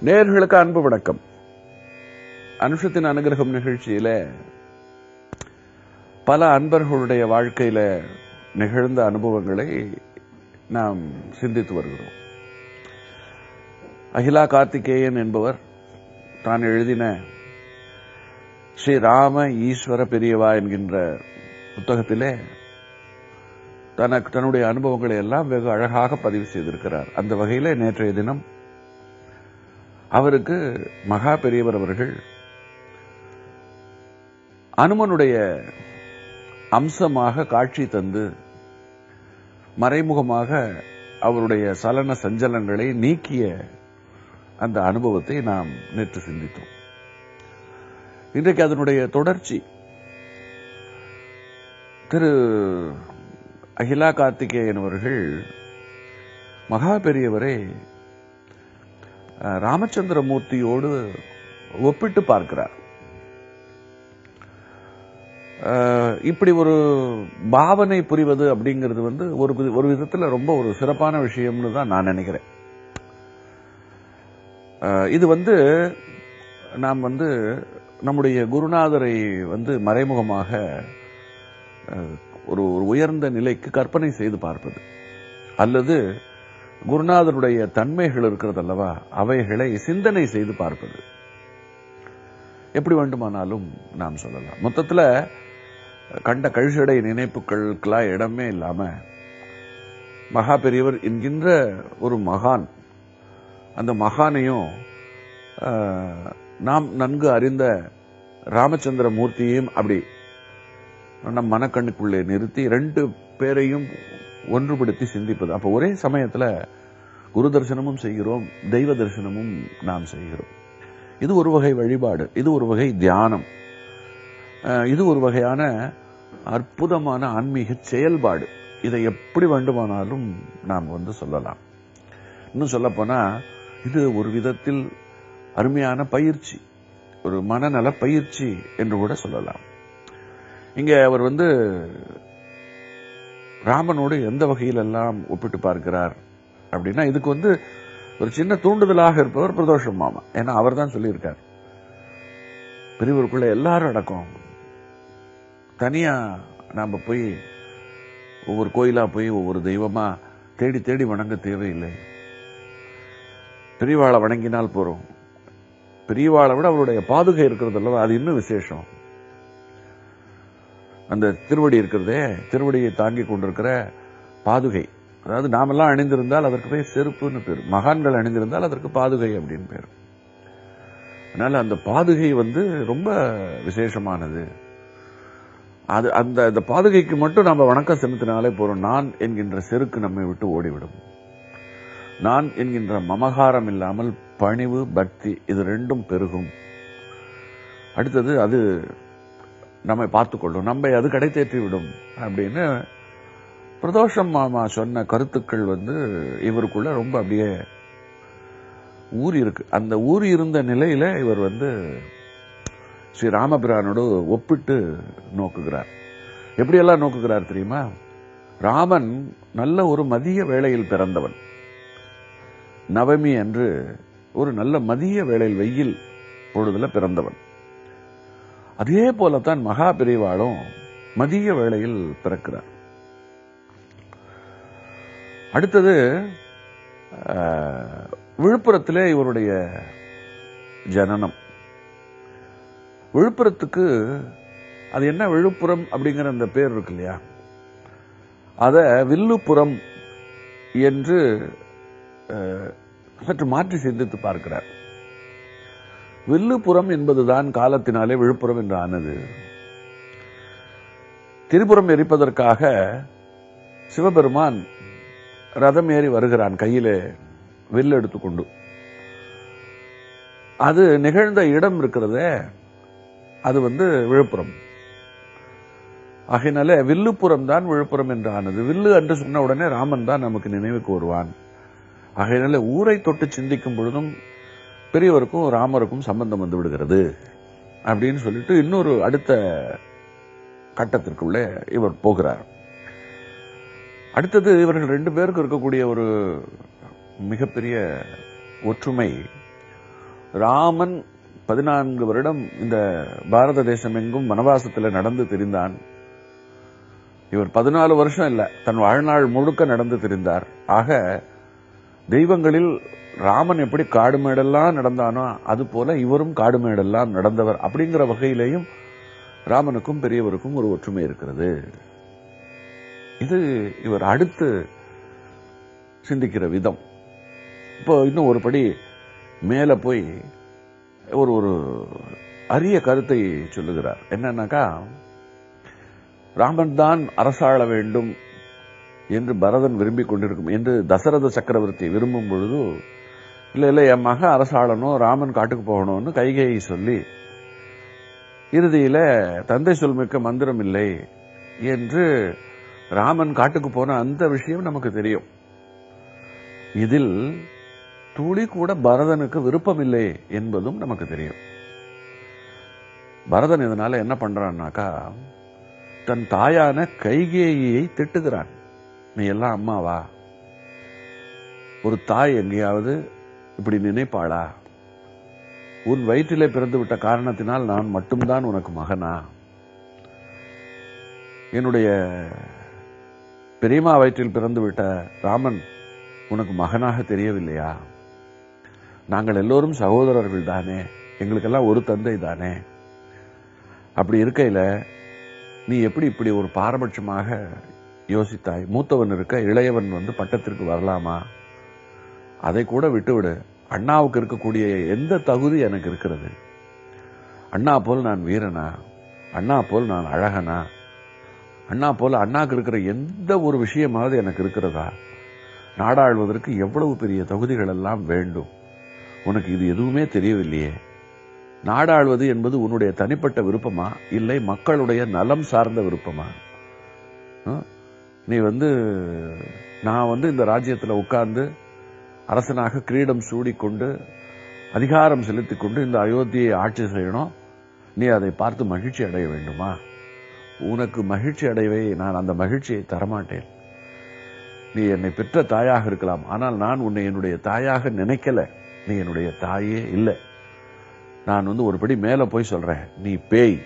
நேர்களுக்கு அன்பு வணக்கம் அனுஷத்தின் அனுகிரகம் நிகழ்ச்சியில பல அன்பர்களுடைய வாழ்க்கையில நிகழ்ந்த அனுபவங்களை நாம் சிந்தித்து வருகிறோம் அகிலா கார்த்திகேயன் என்பவர் தான் எழுதின ஸ்ரீ ராம ஈஸ்வர பெரியவா என்கின்ற புத்தகத்திலே தனக்கு தன்னுடைய அனுபவங்களை எல்லாம் வெகு அழகாக பதிவு செய்திருக்கிறார் அந்த வகையில நேற்றைய தினம் அவருக்கு மகா பெரியவர் அவர்கள் அனுமனுடைய அம்சமாக காட்சி தந்து மறைமுகமாக அவருடைய சலன சஞ்சலங்களை நீக்கிய அந்த அனுபவத்தை நாம் நேற்று சிந்தித்தோம் இன்றைக்கு அதனுடைய தொடர்ச்சி திரு அகிலா கார்த்திகேயன் அவர்கள் மகா பெரியவரை அஹ், ராமச்சந்திரமூர்த்தியோடு ஒப்பிட்டு பார்க்கிறார் அஹ், இப்படி ஒரு பாவனை புரிவது அப்படிங்கிறது வந்து ஒரு வித- ஒரு விதத்துல ரொம்ப ஒரு சிறப்பான விஷயம்னு தான் நான் நினைக்கிறேன் அஹ், இது வந்து நாம் வந்து நம்முடைய குருநாதரை வந்து மறைமுகமாக அஹ், ஒரு ஒரு உயர்ந்த நிலைக்கு கற்பனை செய்து பார்ப்பது அல்லது குருநாதருடைய தன்மைகள் இருக்கிறது அல்லவா அவைகளை சிந்தனை செய்து பார்ப்பது எப்படி வேண்டுமானாலும் நாம் சொல்லலாம் மொத்தத்துல கண்ட கழிச்சடை நினைப்புகளுக்கெல்லாம் இடமே இல்லாம மகா பெரியவர் என்கின்ற ஒரு மகான் அந்த மகானையும் ஆஹ், நாம் நன்கு அறிந்த ராமச்சந்திர மூர்த்தியையும் அப்படி நம் மனக்கண்ணுக்குள்ளே நிறுத்தி ரெண்டு பேரையும் ஒன்றுபடுத்தி சிந்திப்பது அப்ப ஒரே சமயத்துல குரு தரிசனமும் செய்கிறோம் தெய்வ தரிசனமும் நாம் செய்கிறோம் இது ஒரு வகை வழிபாடு இது ஒரு வகை தியானம் அஹ், இது ஒரு வகையான அற்புதமான ஆன்மீக செயல்பாடு இதை எப்படி வேண்டுமானாலும் நாம் வந்து சொல்லலாம் இன்னும் சொல்லப்போனா இது ஒரு விதத்தில் அருமையான பயிற்சி ஒரு மனநல பயிற்சி என்று கூட சொல்லலாம் இங்க அவர் வந்து ராமனோடு எந்த வகையில் எல்லாம் ஒப்பிட்டு பார்க்கிறார் அப்படின்னா இதுக்கு வந்து ஒரு சின்ன தூண்டுதலாக இருப்பவர் பிரதோஷம் மாமா ஏன்னா அவர் தான் சொல்லியிருக்கார் பெரியவருக்குள்ள எல்லாரும் அடக்கம் தனியா நாம போய் ஒவ்வொரு கோயிலா போய் ஒவ்வொரு தெய்வமா தேடி தேடி வணங்க தேவையில்லை பெரியவாளை வணங்கினால் போறோம் பெரியவாளை விட அவருடைய பாதுகை இருக்கிறது அல்லவா அது இன்னும் விசேஷம் அந்த திருவடி இருக்கிறதே திருவடியை தாங்கி கொண்டிருக்கிற பாதுகை அதாவது நாமெல்லாம் அணிந்திருந்தால் அதற்கு பேர் செருப்புன்னு பேர் மகான்கள் அணிந்திருந்தால் அதற்கு பாதுகை அப்படின்னு பேர் அதனால அந்த பாதுகை வந்து ரொம்ப விசேஷமானது அது அந்த அந்த பாதுகைக்கு மட்டும் நம்ம வணக்கம் செலுத்தினாலே போறோம் நான் என்கின்ற செருக்கு நம்மை விட்டு ஓடிவிடும் நான் என்கின்ற மமகாரம் இல்லாமல் பணிவு பக்தி இது ரெண்டும் பெருகும் அடுத்தது அது நம்மை பார்த்துக்கொள்ளும் நம்மை அது கடை தேற்றி விடும் அப்படின்னு பிரதோஷம் மாமா சொன்ன கருத்துக்கள் வந்து இவருக்குள்ள ரொம்ப அப்படியே ஊறி இருக்கு அந்த ஊறி இருந்த நிலையில இவர் வந்து ஸ்ரீ ராமபிரானோடு ஒப்பிட்டு நோக்குகிறார் எப்படியெல்லாம் நோக்குகிறார் தெரியுமா ராமன் நல்ல ஒரு மதிய வேளையில் பிறந்தவன் நவமி என்று ஒரு நல்ல மதிய வேளையில் வெயில் பொழுதுல பிறந்தவன் அதே போலத்தான் மகா பெரிவாளும் மதிய வேளையில் பிறக்கிறார் அடுத்தது அஹ், விழுப்புரத்திலே இவருடைய ஜனனம் விழுப்புரத்துக்கு அது என்ன விழுப்புரம் அப்படிங்கிற அந்த பேர் இருக்கு இல்லையா அத வில்லுப்புறம் என்று அஹ், சற்று மாற்றி சிந்தித்து பார்க்கிறார் வில்லுப்புறம் என்பதுதான் காலத்தினாலே விழுப்புரம் என்று ஆனது திரிபுரம் எரிப்பதற்காக சிவபெருமான் ரதம் ஏறி வருகிறான் கையிலே வில் எடுத்துக்கொண்டு அது நிகழ்ந்த இடம் இருக்கிறதே அது வந்து விழுப்புரம் ஆகையினால வில்லுப்புறம் தான் விழுப்புரம் என்று ஆனது வில்லு என்று சொன்ன உடனே ராமன் தான் நமக்கு நினைவுக்கு வருவான் ஆகையினால ஊரை தொட்டு சிந்திக்கும் பொழுதும் பெரியவருக்கும் ராமருக்கும் சம்பந்தம் வந்து விடுகிறது அப்படின்னு சொல்லிட்டு இன்னொரு அடுத்த கட்டத்திற்குள்ளே இவர் போகிறார் அடுத்தது இவர்கள் ரெண்டு பேருக்கு இருக்கக்கூடிய ஒரு மிகப்பெரிய ஒற்றுமை ராமன் பதினான்கு வருடம் இந்த பாரத தேசம் எங்கும் வனவாசத்தில் நடந்து திரிந்தான் இவர் பதினாலு வருஷம் இல்ல தன் வாழ்நாள் முழுக்க நடந்து திரிந்தார் ஆக தெய்வங்களில் ராமன் எப்படி காடு மேடெல்லாம் நடந்தானோ அது போல இவரும் காடு மேடெல்லாம் நடந்தவர் அப்படிங்கிற வகையிலேயும் ராமனுக்கும் பெரியவருக்கும் ஒரு ஒற்றுமை இருக்கிறது இது இவர் அடுத்து சிந்திக்கிற விதம் இப்போ இன்னும் ஒரு படி மேல போய் ஒரு ஒரு அரிய கருத்தை சொல்லுகிறார் என்னன்னாக்கா ராமன் தான் அரசாள வேண்டும் என்று பரதன் விரும்பிக் கொண்டிருக்கும் என்று தசரத சக்கரவர்த்தி விரும்பும் பொழுது இல்ல இல்ல என் மக அரசாளனும் ராமன் காட்டுக்கு போகணும்னு கைகையை சொல்லி இறுதியில தந்தை சொல்மிக்க மந்திரம் இல்லை என்று ராமன் காட்டுக்கு போன அந்த விஷயம் நமக்கு தெரியும் இதில் துளி கூட பரதனுக்கு விருப்பம் இல்லை என்பதும் நமக்கு தெரியும் பரதன் இதனால என்ன பண்றான்னாக்கா தன் தாயான கைகேயியை திட்டுகிறான் நீ எல்லாம் அம்மாவா ஒரு தாய் எங்கேயாவது இப்படி நினைப்பாளா உன் வயிற்றிலே பிறந்து விட்ட காரணத்தினால் நான் மட்டும்தான் உனக்கு மகனா என்னுடைய பெரியம்மா வயிற்றில் பிறந்து விட்ட ராமன் உனக்கு மகனாக தெரியவில்லையா நாங்கள் எல்லோரும் சகோதரர்கள் தானே எங்களுக்கெல்லாம் ஒரு தந்தை தானே அப்படி இருக்கையில நீ எப்படி இப்படி ஒரு பாரபட்சமாக யோசித்தாய் மூத்தவன் இருக்க இளையவன் வந்து பட்டத்திற்கு வரலாமா அதை கூட விட்டுவிடு அண்ணாவுக்கு இருக்கக்கூடிய எந்த தகுதி எனக்கு இருக்கிறது அண்ணா போல் நான் வீரனா அண்ணா போல் நான் அழகனா அண்ணா போல அண்ணாக்கு இருக்கிற எந்த ஒரு விஷயமாவது எனக்கு இருக்கிறதா நாடாழ்வதற்கு எவ்வளவு பெரிய தகுதிகள் எல்லாம் வேண்டும் உனக்கு இது எதுவுமே தெரியவில்லையே நாடாழ்வது என்பது உன்னுடைய தனிப்பட்ட விருப்பமா இல்லை மக்களுடைய நலம் சார்ந்த விருப்பமா ஆ? நீ வந்து நான் வந்து இந்த ராஜ்யத்தில் உட்கார்ந்து அரசனாக கிரீடம் சூடிக்கொண்டு அதிகாரம் செலுத்திக் கொண்டு இந்த அயோத்தியை ஆட்சி செய்யணும் நீ அதை பார்த்து மகிழ்ச்சி அடைய வேண்டுமா உனக்கு மகிழ்ச்சி அடையவே நான் அந்த மகிழ்ச்சியை தரமாட்டேன் நீ என்னை பெற்ற தாயாக இருக்கலாம் ஆனால் நான் உன்னை என்னுடைய தாயாக நினைக்கல நீ என்னுடைய தாயே இல்லை நான் வந்து ஒரு படி மேல போய் சொல்றேன் நீ பேய்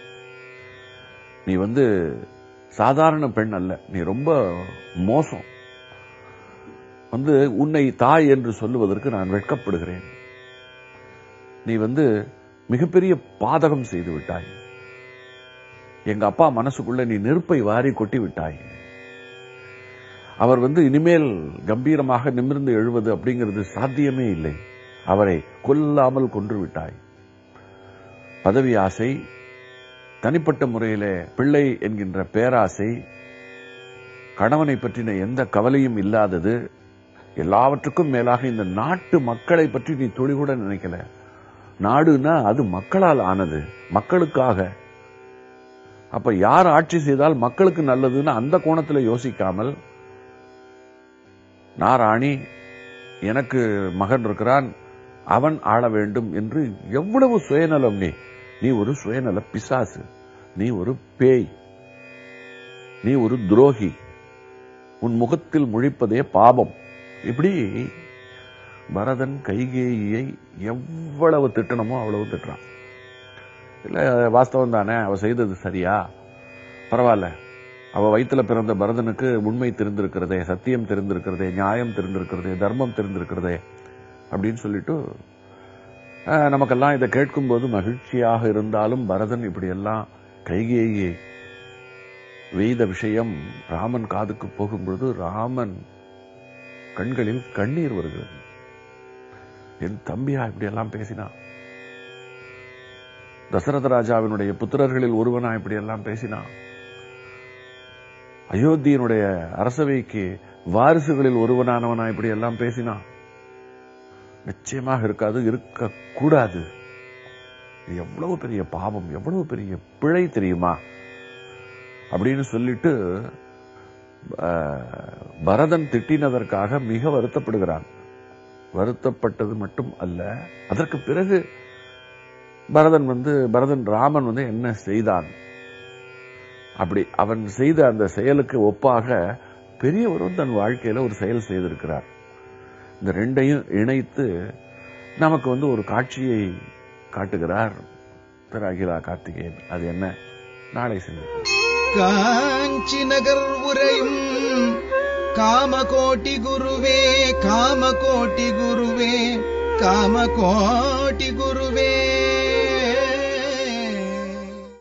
நீ வந்து சாதாரண பெண் அல்ல நீ ரொம்ப மோசம் வந்து உன்னை தாய் என்று சொல்லுவதற்கு நான் வெட்கப்படுகிறேன் நீ வந்து மிகப்பெரிய பாதகம் செய்து விட்டாய் எங்க அப்பா மனசுக்குள்ள நீ நெருப்பை வாரி கொட்டி விட்டாய் அவர் வந்து இனிமேல் கம்பீரமாக நிமிர்ந்து எழுவது அப்படிங்கிறது சாத்தியமே இல்லை அவரை கொல்லாமல் கொன்று விட்டாய் பதவி ஆசை தனிப்பட்ட முறையிலே பிள்ளை என்கின்ற பேராசை கணவனை பற்றின எந்த கவலையும் இல்லாதது எல்லாவற்றுக்கும் மேலாக இந்த நாட்டு மக்களை பற்றி நீ துளி கூட நினைக்கல நாடுனா அது மக்களால் ஆனது மக்களுக்காக அப்ப யார் ஆட்சி செய்தால் மக்களுக்கு நல்லதுன்னு அந்த கோணத்துல யோசிக்காமல் நாராணி எனக்கு மகன் இருக்கிறான் அவன் ஆள வேண்டும் என்று எவ்வளவு சுயநலம் நீ நீ ஒரு சுயநல பிசாசு நீ ஒரு பேய் நீ ஒரு துரோகி உன் முகத்தில் முழிப்பதே பாபம் இப்படி பரதன் கைகேயியை எவ்வளவு திட்டணுமோ அவ்வளவு திட்டுறான் இல்ல வாஸ்தவம் தானே அவ செய்தது சரியா பரவாயில்ல அவ வயித்துல பிறந்த பரதனுக்கு உண்மை தெரிந்திருக்கிறதே சத்தியம் தெரிந்திருக்கிறதே நியாயம் தெரிந்திருக்கிறதே தர்மம் தெரிந்திருக்கிறதே அப்படின்னு சொல்லிட்டு அஹ், நமக்கெல்லாம் இதை கேட்கும்போது மகிழ்ச்சியாக இருந்தாலும் பரதன் இப்படி எல்லாம் கைகேயை வெய்த விஷயம் ராமன் காதுக்கு போகும்பொழுது ராமன் கண்களில் கண்ணீர் வருகிறது என் தம்பியா இப்படி எல்லாம் பேசினான் தசரத ராஜாவினுடைய புத்திரர்களில் ஒருவனா இப்படி எல்லாம் பேசினான் அயோத்தியினுடைய அரசவைக்கு வாரிசுகளில் ஒருவனானவனா இப்படி எல்லாம் பேசினான் நிச்சயமாக இருக்காது இருக்க கூடாது இது எவ்வளவு பெரிய பாவம் எவ்வளவு பெரிய பிழை தெரியுமா அப்படின்னு சொல்லிட்டு அஹ், பரதன் திட்டினதற்காக மிக வருத்தப்படுகிறான் வருத்தப்பட்டது மட்டும் அல்ல அதற்கு பிறகு பரதன் வந்து பரதன் ராமன் வந்து என்ன செய்தான் அப்படி அவன் செய்த அந்த செயலுக்கு ஒப்பாக பெரியவரும் தன் வாழ்க்கையில ஒரு செயல் செய்திருக்கிறார் இந்த ரெண்டையும் இணைத்து நமக்கு வந்து ஒரு காட்சியை காட்டுகிறார் திரு அகிலா கார்த்திகேயன் அது என்ன நாளை சிந்திப்போம் காஞ்சி நகர் உரையும் காமகோட்டி குருவே காமகோட்டி குருவே காமகோட்டி குருவே